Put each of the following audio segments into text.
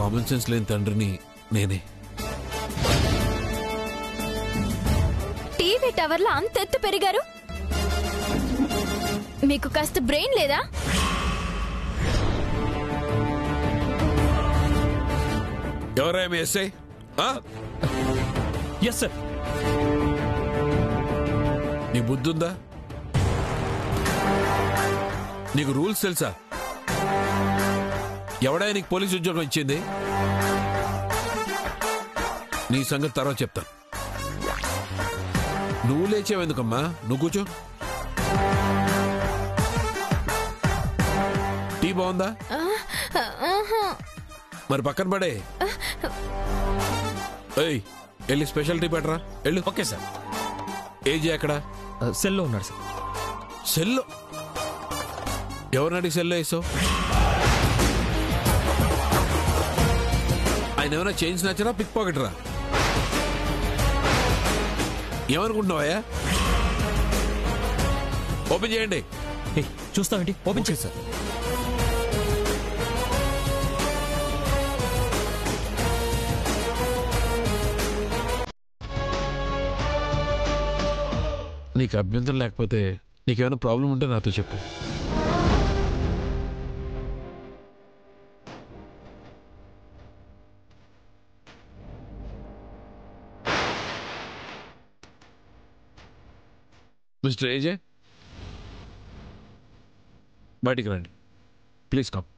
Common sense లేని తండ్రిని నేనే టీవీ టవర్ లో అంత ఎత్తు పెరిగారు మీకు కాస్త బ్రెయిన్ లేదా ఎవరా మీ ఎస్ఐ ఎస్ సార్ నీ బుద్ధుందా నీకు రూల్స్ తెలుసా ఎవడా నీకు పోలీస్ ఉద్యోగం ఇచ్చింది నీ సంగతి తర్వాత చెప్తాను నువ్వు లేచావెందుకమ్మా నువ్వు కూర్చో టీ బాగుందా ఆహా. మరి పక్కన పడే ఏయ్ వెళ్ళి స్పెషల్ టీ పెట్టరా వెళ్ళు ఓకే సార్ ఏజీ ఎక్కడ సెల్లో ఉన్నాడు సార్ సెల్లో ఎవరిని అడిగి సెల్లో వేసావు ఆయన ఏమైనా చేంజ్ నచ్చరా పిక్ పాకెట్ రా ఏమనుకుంటున్నావయ్యా ఓపెన్ చేయండి ఏ చూస్తావేంటి ఓపెన్ చేసి సార్ నీకు అభ్యంతరం లేకపోతే నీకేమైనా ప్రాబ్లం ఉంటే నాతో చెప్పు మిస్టర్ ఏజే బయటికి రండి ప్లీజ్ కమ్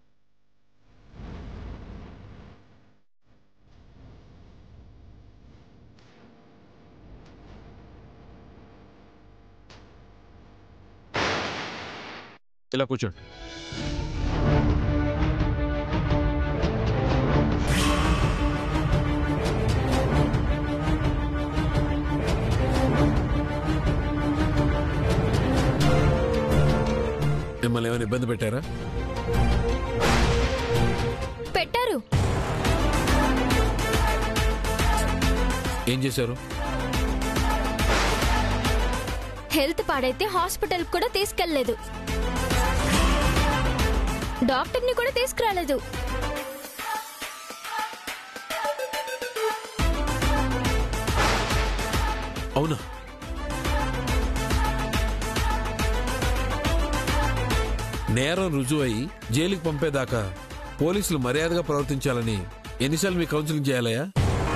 ఇలా కూర్చోండి మిమ్మల్ని ఏమైనా ఇబ్బంది పెట్టారా పెట్టారు ఏం చేశారు హెల్త్ పాడైతే హాస్పిటల్ కూడా తీసుకెళ్లలేదు డాక్టర్ని కూడా తీసుకురాలేదు అవునా నేరం రుజువై జైలుకి పంపేదాకా పోలీసులు మర్యాదగా ప్రవర్తించాలని ఎన్నిసార్లు మీ కౌన్సిలింగ్ చేయాలయా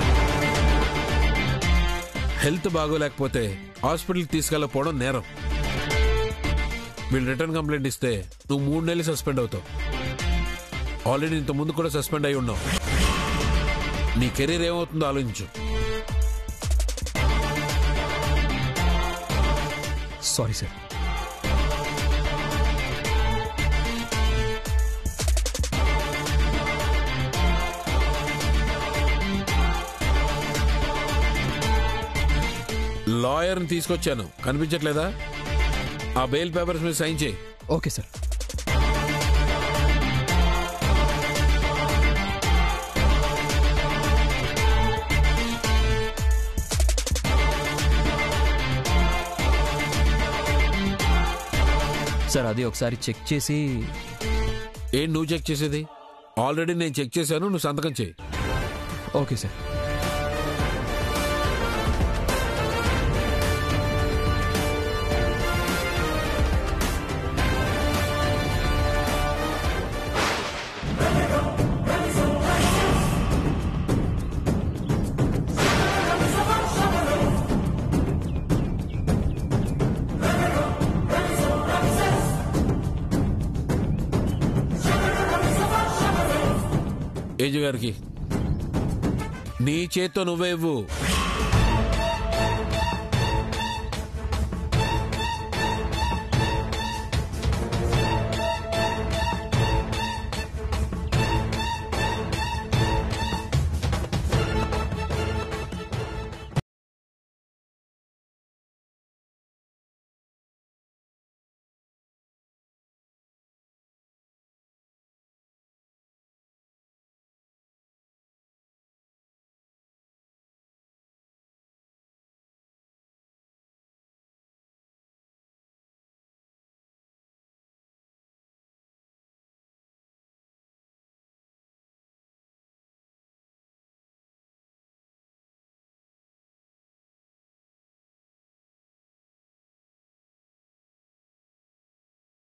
హెల్త్ బాగోలేకపోతే హాస్పిటల్కి తీసుకెళ్ళకపోవడం నేరం వీళ్ళు రిటర్న్ కంప్లైంట్ ఇస్తే నువ్వు మూడు నెలలు సస్పెండ్ అవుతావు ఆల్రెడీ ఇంత ముందు కూడా సస్పెండ్ అయి ఉన్నావు నీ కెరీర్ ఏమవుతుందో ఆలోచించు సారీ సార్ లాయర్ని తీసుకొచ్చాను కనిపించట్లేదా ఆ బెయిల్ పేపర్స్ మీద సైన్ చేయి ఓకే సార్ సార్ అది ఒకసారి చెక్ చేసి ఏం నువ్వు చెక్ చేసేది ఆల్రెడీ నేను చెక్ చేశాను నువ్వు సంతకం చేయి ఓకే సార్ ఏజు గారికి నీ చేత్తో నువ్వే ఇవ్వు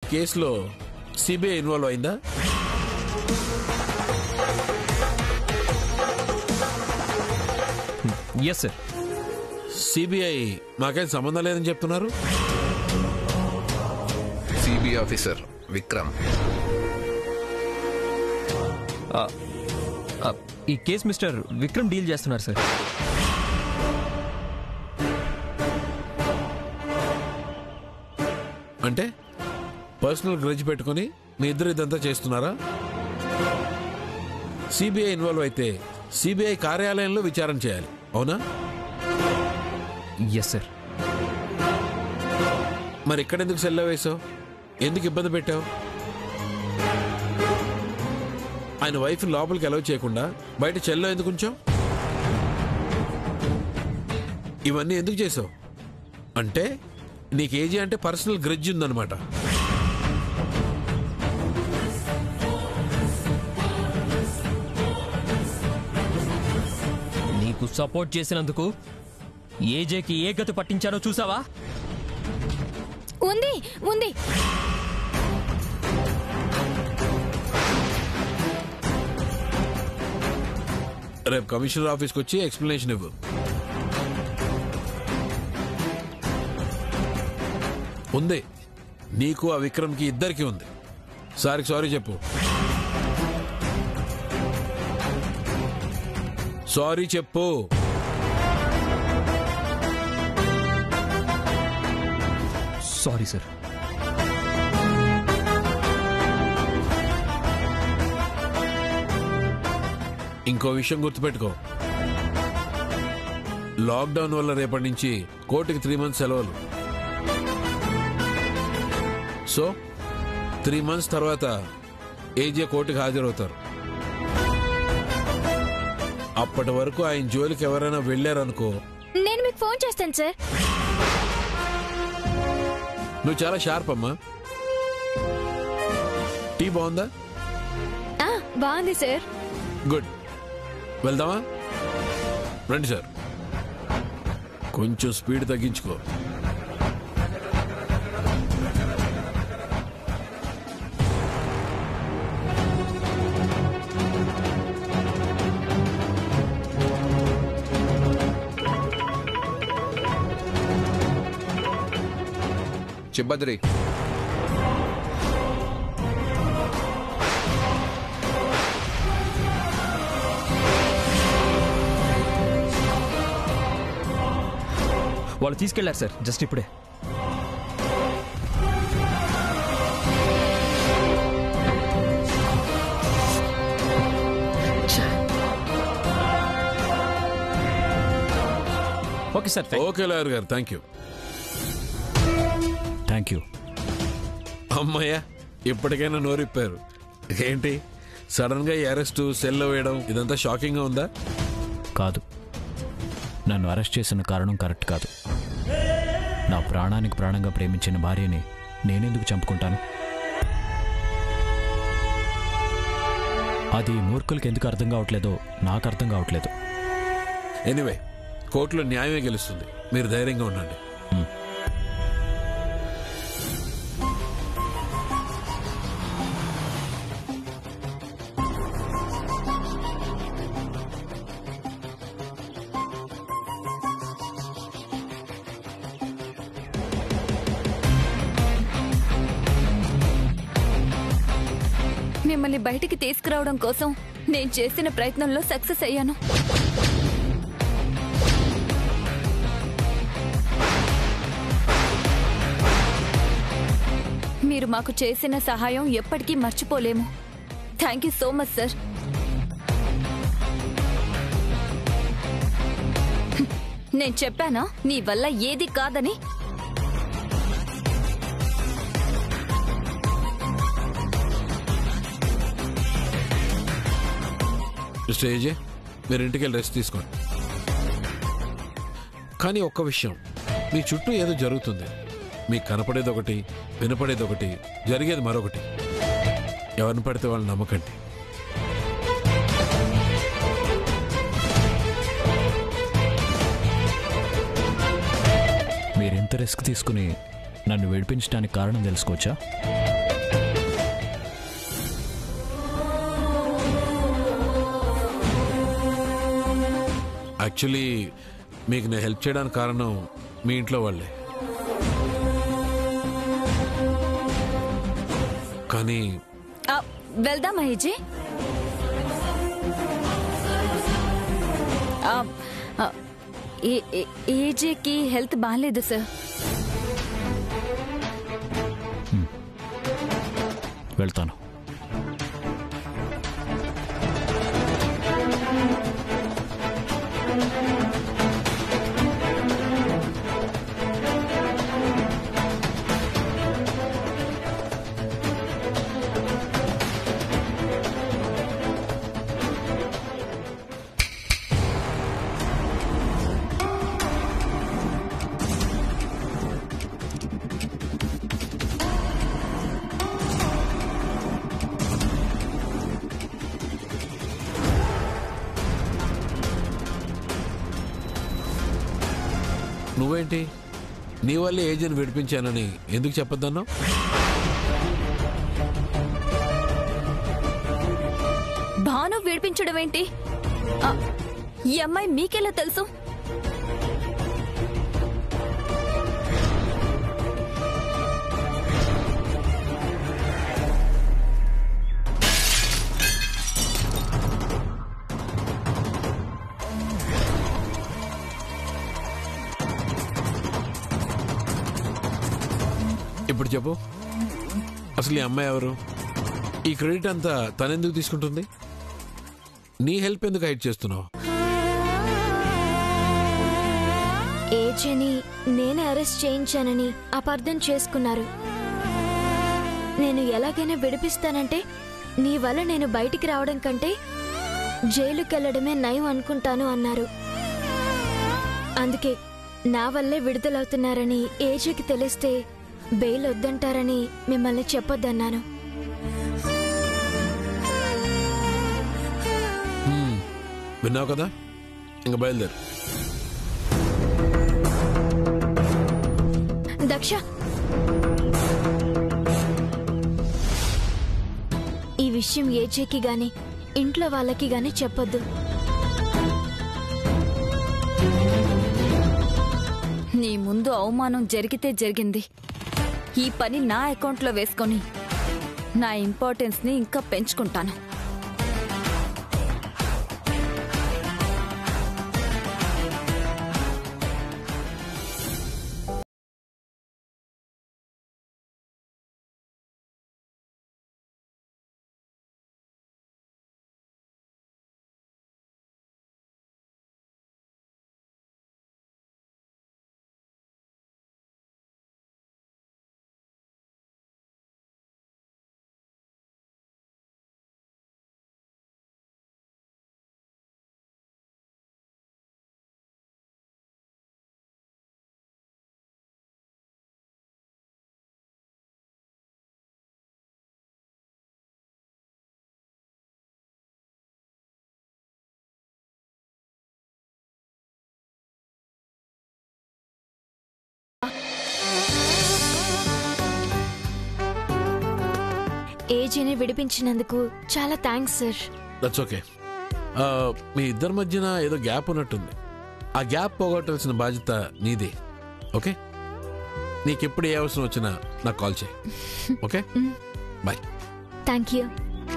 కేసులో సిబిఐ ఇన్వాల్వ్ అయిందా ఎస్ సార్ సిబిఐ మాకేం సంబంధం లేదని చెప్తున్నారు సిబిఐ ఆఫీసర్ విక్రమ్ ఈ కేసు మిస్టర్ విక్రమ్ డీల్ చేస్తున్నారు సార్ అంటే పర్సనల్ గ్రజ్ పెట్టుకుని మీ ఇద్దరు ఇదంతా చేస్తున్నారా సిబిఐ ఇన్వాల్వ్ అయితే సిబిఐ కార్యాలయంలో విచారణ చేయాలి అవునా ఎస్ సార్ మరి ఇక్కడెందుకు సెల్ల వేసావు ఎందుకు ఇబ్బంది పెట్టావు ఆయన వైఫ్ లోపలికి అలౌ చేయకుండా బయట చెల్లో ఎందుకు ఉంచావు ఇవన్నీ ఎందుకు చేసావు అంటే నీకు ఏజీ అంటే పర్సనల్ గ్రడ్జ్ ఉందన్నమాట నీకు సపోర్ట్ చేసినందుకు ఏజేకి ఏ గతి పట్టించారో చూసావా ఉంది ఉంది రేపు కమిషనర్ ఆఫీస్కి వచ్చి ఎక్స్ప్లెనేషన్ ఇవ్వు ఉంది నీకు ఆ విక్రమ్కి ఇద్దరికి ఉంది సారీ సారీ చెప్పు సారీ చెప్పు సారీ సార్ ఇంకో విషయం గుర్తుపెట్టుకో లాక్డౌన్ వల్ల రేపటి నుంచి కోర్టుకి త్రీ మంత్స్ సెలవులు సో త్రీ మంత్స్ తర్వాత ఏజే కోర్టుకి హాజరవుతారు అప్పటి వరకు ఆయన జోలికి ఎవరైనా వెళ్ళారనుకో నేను మీకు ఫోన్ చేస్తాను సార్ నువ్వు చాలా షార్ప్ అమ్మా టీ బాగుందా ఆ, బాగుంది సార్ గుడ్ వెళ్దామా రండి సార్ కొంచెం స్పీడ్ తగ్గించుకో చిబ్బద్రి వాళ్ళు తీసుకెళ్లారు సార్ జస్ట్ ఇప్పుడే ఓకే సార్ ఓకే లాయర్ గారు థ్యాంక్ యూ థ్యాంక్ యూ అమ్మయ్య ఇప్పటికైనా నోరిప్పారు ఏంటి సడన్ గా అరెస్ట్ సెల్ వేయడం ఇదంతా షాకింగ్ గా ఉందా కాదు నన్ను అరెస్ట్ చేసిన కారణం కరెక్ట్ కాదు నా ప్రాణానికి ప్రాణంగా ప్రేమించిన భార్యని నేనెందుకు చంపుకుంటాను అది మూర్ఖులకి ఎందుకు అర్థం కావట్లేదో నాకు అర్థం కావట్లేదు ఎనీవే కోర్టులో న్యాయమే గెలుస్తుంది మీరు ధైర్యంగా ఉండండి మిమ్మల్ని బయటికి తీసుకురావడం కోసం నేను చేసిన ప్రయత్నంలో సక్సెస్ అయ్యాను మీరు మాకు చేసిన సహాయం ఎప్పటికీ మర్చిపోలేము thank you so much sir నేను చెప్పానా నీ వల్ల ఏది కాదని స్టేజ్ మీరు ఇంటికి వెళ్ళి రెస్ట్ తీసుకోండి కానీ ఒక్క విషయం మీ చుట్టూ ఏదో జరుగుతుంది మీకు కనపడేది ఒకటి వినపడేది ఒకటి జరిగేది మరొకటి ఎవరిని పడితే వాళ్ళు నమ్మకండి మీరెంత రిస్క్ తీసుకుని నన్ను విడిపించడానికి కారణం తెలుసుకోవచ్చా యాక్చువల్లీ మీకు నేను హెల్ప్ చేయడానికి కారణం మీ ఇంట్లో వాళ్ళే కానీ ఆ, వెళ్దామా ఏజే ఆ, ఆ, ఏ- ఏ- ఏజేకి హెల్త్ బాగాలేదు సార్ వెళ్తాను నువ్వేంటి నీ వల్లే ఏజెంట్ విడిపించానని ఎందుకు చెప్పొద్దన్నావు భాను విడిపించడం ఏంటి ఆ, ఈ అమ్మాయి మీకెలా తెలుసు ఇప్పుడు చెప్పు అసలు ఈ అమ్మాయి ఎవరు ఈ క్రెడిట్ అంతా తనెందుకు తీసుకుంటుంది నీ హెల్ప్ ఎందుకు హైడ్ చేస్తున్నావు ఏజెని నేనే అరెస్ట్ చేయించానని అపార్థం చేసుకున్నారు నేను ఎలాగైనా విడిపిస్తానంటే నీ వల్ల నేను బయటికి రావడం కంటే జైలుకెళ్లడమే నయం అనుకుంటాను అన్నారు అందుకే నా వల్లే విడుదలవుతున్నారని ఏజీకి తెలిస్తే బెయిల్ వద్దంటారని మిమ్మల్ని చెప్పొద్దన్నాను హ్మ్. విన్నావు కదా ఇంక బయలుదేరు దక్ష ఈ విషయం ఏజేకి గాని ఇంట్లో వాళ్ళకి గాని చెప్పొద్దు నీ ముందు అవమానం జరిగితే జరిగింది ఈ పని నా అకౌంట్లో వేసుకొని నా ఇంపార్టెన్స్ ని ఇంకా పెంచుకుంటాను ఏజీని విడిపించినందుకు చాలా థ్యాంక్స్ సార్ దట్స్ ఓకే మీ ఇద్దరి మధ్యన ఏదో గ్యాప్ ఉన్నట్టుంది ఆ గ్యాప్ పోగొట్టాల్సిన బాధ్యత నీదే ఓకే నీకెప్పుడు ఏ అవసరం వచ్చినా నాకు కాల్ చేయి ఓకే బాయ్ థ్యాంక్ యూ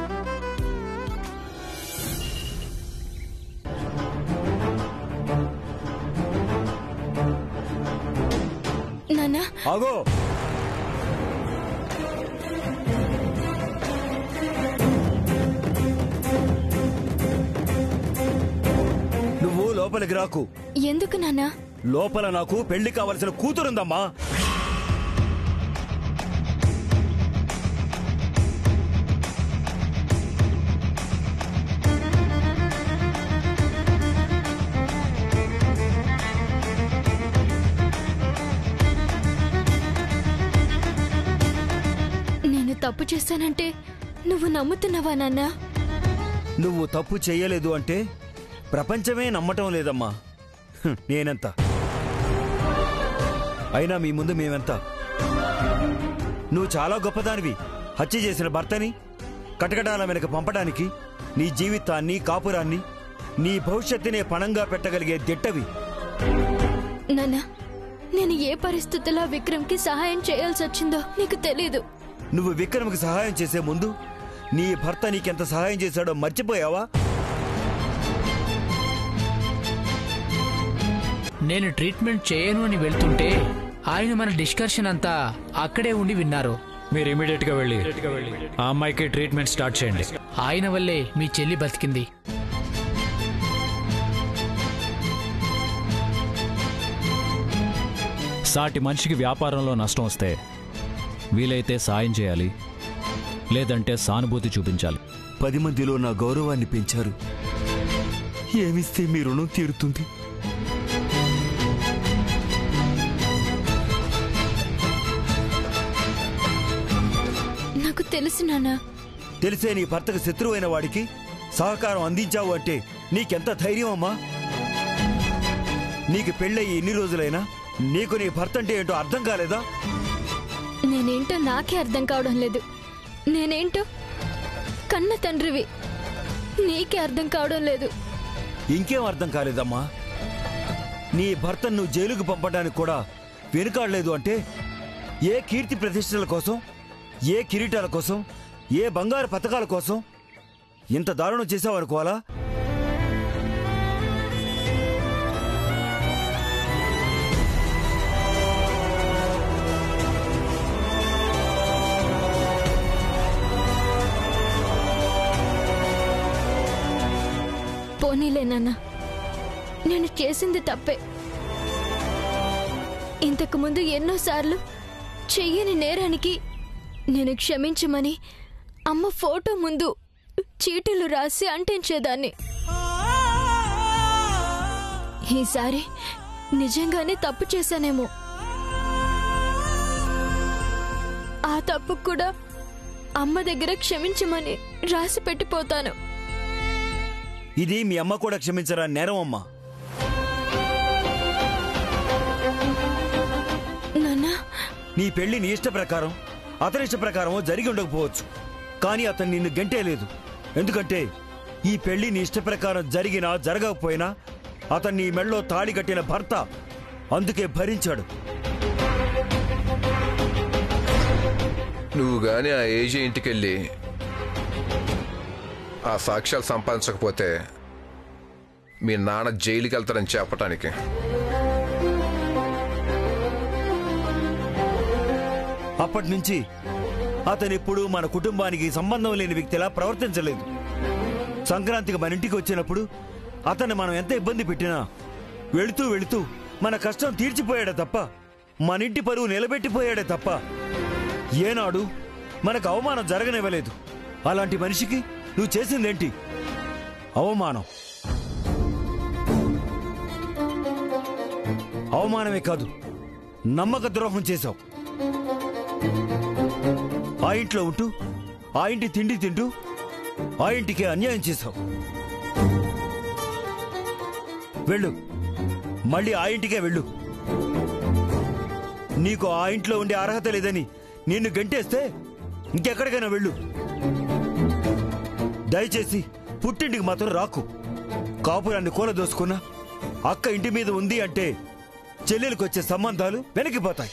నాన్న ఆగో నువ్వు లోపలికి రాకు ఎందుకు నాన్న లోపల నాకు పెళ్లి కావలసిన కూతురుందమ్మా నేను తప్పు చేశానంటే నువ్వు నమ్ముతున్నావా నాన్న నువ్వు తప్పు చెయ్యలేదు అంటే ప్రపంచమే నమ్మటం లేదమ్మా హ్మ్, నేనెంత అయినా మీ ముందు మేమెంత నువ్వు చాలా గొప్పదానివి హత్య చేసిన భర్తని కటకటాల వెనక పంపడానికి నీ జీవితాన్ని కాపురాన్ని నీ భవిష్యత్తునే పణంగా పెట్టగలిగే దిట్టవి నాన్న నేను ఏ పరిస్థితుల్లో విక్రమ్కి సహాయం చేయాల్సి వచ్చిందో నీకు తెలీదు నువ్వు విక్రమ్కి సహాయం చేసే ముందు నీ భర్త నీకెంత సహాయం చేశాడో మర్చిపోయావా నేను ట్రీట్మెంట్ చేయను అని వెళ్తుంటే ఆయన మన డిస్కషన్ అంతా అక్కడే ఉండి విన్నారు మీరు ఇమీడియట్ గా వెళ్ళి ఆ అమ్మాయికి ట్రీట్మెంట్ స్టార్ట్ చేయండి ఆయన వల్లే మీ చెల్లి బతికింది సాటి మనిషికి వ్యాపారంలో నష్టం వస్తే వీలైతే సాయం చేయాలి లేదంటే సానుభూతి చూపించాలి పది మందిలో నా గౌరవాన్ని పెంచారు ఏమిస్తే మీ రుణం తీరుతుంది నాకు తెలుసు నాన్న తెలిసే నీ భర్తకు శత్రువైన వాడికి సహకారం అందించావు అంటే నీకెంత ధైర్యం అమ్మా నీకు పెళ్ళయి ఎన్ని రోజులైనా నీకు నీ భర్త అంటే ఏంటో అర్థం కాలేదా నేనేంటో నాకే అర్థం కావడం లేదు నేనేంటో కన్న తండ్రివి నీకే అర్థం కావడం లేదు ఇంకేం అర్థం కాలేదమ్మా నీ భర్తను నువ్వు జైలుకు పంపడానికి కూడా వెనుకాడలేదు అంటే ఏ కీర్తి ప్రతిష్టల కోసం ఏ కిరీటాల కోసం ఏ బంగారు పథకాల కోసం ఇంత దారుణం చేసావనుకోవాలా పోనీలే నాన్న నేను చేసింది తప్పే ఇంతకు ముందు ఎన్నోసార్లు చెయ్యని నేరానికి నేను క్షమించమని అమ్మ ఫోటో ముందు చీటీలు రాసి అంటించేదాన్ని ఈసారి నిజంగానే తప్పు చేశానేమో ఆ తప్పు కూడా అమ్మ దగ్గర క్షమించమని రాసి పెట్టిపోతాను ఇది మీ అమ్మ కూడా క్షమించరా నేరం అమ్మా నాన్నా నీ పెళ్లి నీ ఇష్ట ప్రకారం అతని ఇష్ట ప్రకారమో జరిగి ఉండకపోవచ్చు కానీ అతను నిన్ను గంటేయలేదు ఎందుకంటే ఈ పెళ్లి నీ ఇష్ట ప్రకారం జరిగినా జరగకపోయినా అతను నీ మెళ్ళో తాళి కట్టిన భర్త అందుకే భరించాడు నువ్వు గాని ఆ ఏజీ ఇంటికెళ్ళి ఆ సాక్ష్యాలు సంపాదించకపోతే మీ నాన్న జైలుకి వెళ్తారని చెప్పటానికి అప్పటి నుంచి అతను ఎప్పుడు మన కుటుంబానికి సంబంధం లేని వ్యక్తిలా ప్రవర్తించలేదు సంక్రాంతికి మన ఇంటికి వచ్చినప్పుడు అతన్ని మనం ఎంత ఇబ్బంది పెట్టినా వెళుతూ వెళుతూ మన కష్టం తీర్చిపోయాడే తప్ప మన ఇంటి పరువు నిలబెట్టిపోయాడే తప్ప ఏనాడు మనకు అవమానం జరగనివ్వలేదు అలాంటి మనిషికి నువ్వు చేసిందేంటి అవమానం అవమానమే కాదు నమ్మక ద్రోహం చేశావు ఆ ఇంట్లో ఉంటూ ఆ ఇంటి తిండి తింటూ ఆ ఇంటికి అన్యాయం చేశావు వెళ్ళు మళ్ళీ ఆ ఇంటికే వెళ్ళు నీకు ఆ ఇంట్లో ఉండే అర్హత లేదని నిన్ను గంటేస్తే ఇంకెక్కడికైనా వెళ్ళు దయచేసి పుట్టింటికి మాత్రం రాకు కాపురాన్ని కూలదోసుకున్నా అక్క ఇంటి మీద ఉంది అంటే చెల్లెలకు వచ్చే సంబంధాలు వెనక్కిపోతాయి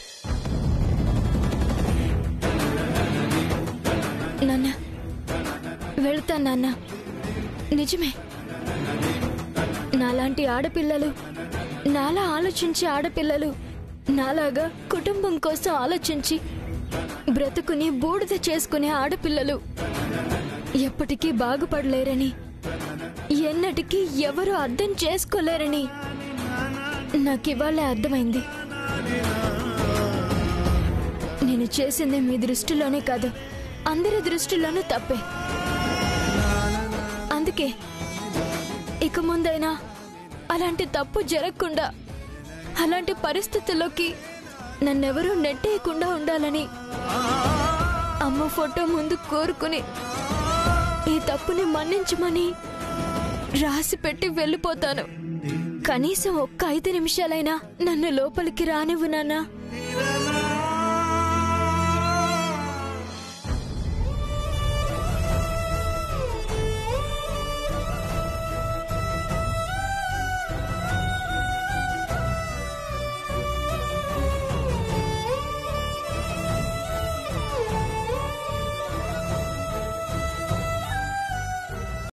నాన్న వెళ్తాను నాన్న నిజమే నాలాంటి ఆడపిల్లలు నాలా ఆలోచించే ఆడపిల్లలు నాలాగా కుటుంబం కోసం ఆలోచించి బ్రతుకుని బూడిద చేసుకునే ఆడపిల్లలు ఎప్పటికీ బాగుపడలేరని ఎన్నటికీ ఎవరు అర్థం చేసుకోలేరని నాకివాళే అర్థమైంది నేను చేసింది మీ దృష్టిలోనే కాదు అందరి దృష్టిలోనూ తప్పే అందుకే ఇక ముందైనా అలాంటి తప్పు జరగకుండా అలాంటి పరిస్థితుల్లోకి నన్నెవరూ నెట్టేయకుండా ఉండాలని అమ్మ ఫోటో ముందు కోరుకుని ఈ తప్పుని మన్నించమని రాసి పెట్టి వెళ్ళిపోతాను కనీసం ఒక్క ఐదు నిమిషాలైనా నన్ను లోపలికి రానివ్వు నాన్నా